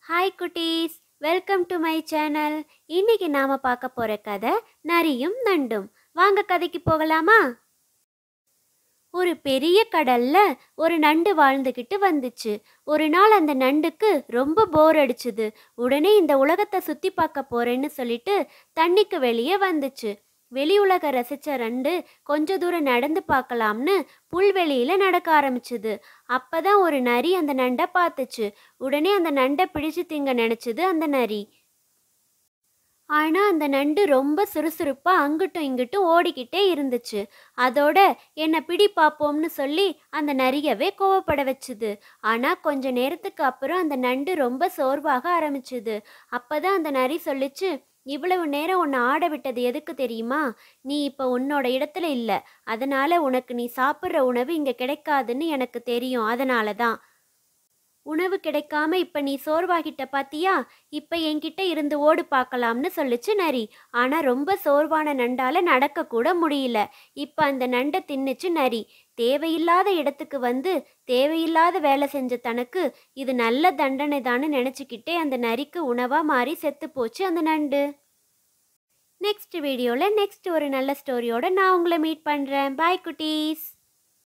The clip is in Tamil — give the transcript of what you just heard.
ஹாய் குட்டீஸ் வெல்கம் டு மை சேனல் இன்னைக்கு நாம பார்க்க போற கதை நரியும் நண்டும் வாங்க கதைக்கு போகலாமா ஒரு பெரிய கடல்ல ஒரு நண்டு வாழ்ந்துகிட்டு வந்துச்சு ஒரு நாள் அந்த நண்டுக்கு ரொம்ப போர் அடிச்சுது உடனே இந்த உலகத்தை சுத்தி பார்க்க போறேன்னு சொல்லிட்டு தண்ணிக்கு வெளியே வந்துச்சு வெளி உலக ரசிச்ச நண்டு கொஞ்ச தூரம் நடந்து பார்க்கலாம்னு புல்வெளியில நடக்க ஆரம்பிச்சுது அப்பதான் ஒரு நரி அந்த நண்டை பார்த்துச்சு உடனே அந்த நண்டை பிடிச்சு திங்க நினைச்சது அந்த நரி ஆனா அந்த நண்டு ரொம்ப சுறுசுறுப்பா அங்கிட்டும் இங்கிட்டும் ஓடிக்கிட்டே இருந்துச்சு அதோட என்னை பிடி பார்ப்போம்னு சொல்லி அந்த நரியவே கோவப்பட வச்சுது ஆனா கொஞ்ச நேரத்துக்கு அப்புறம் அந்த நண்டு ரொம்ப சோர்வாக ஆரம்பிச்சுது அப்பதான் அந்த நரி சொல்லிச்சு இவ்வளவு நேரம் உன்னை ஆட விட்டது எதுக்கு தெரியுமா நீ இப்போ உன்னோட இடத்துல இல்லை அதனால உனக்கு நீ சாப்பிட்ற உணவு இங்கே கிடைக்காதுன்னு எனக்கு தெரியும் அதனால தான் உணவு கிடைக்காம இப்ப நீ சோர்வாகிட்ட பாத்தியா இப்ப என்கிட்ட இருந்து ஓடு பார்க்கலாம்னு சொல்லுச்சு நரி ஆனா ரொம்ப சோர்வான நண்டால நடக்க கூட முடியல இப்ப அந்த நண்டை தின்னுச்சு நரி தேவையில்லாத இடத்துக்கு வந்து தேவையில்லாத வேலை செஞ்ச தனக்கு இது நல்ல தண்டனை தான்னு நினச்சிக்கிட்டே அந்த நரிக்கு உணவா மாறி செத்து போச்சு அந்த நண்டு நெக்ஸ்ட் வீடியோவில் நெக்ஸ்ட் ஒரு நல்ல ஸ்டோரியோட நான் உங்களை மீட் பண்ணுறேன் பாய் குட்டீஸ்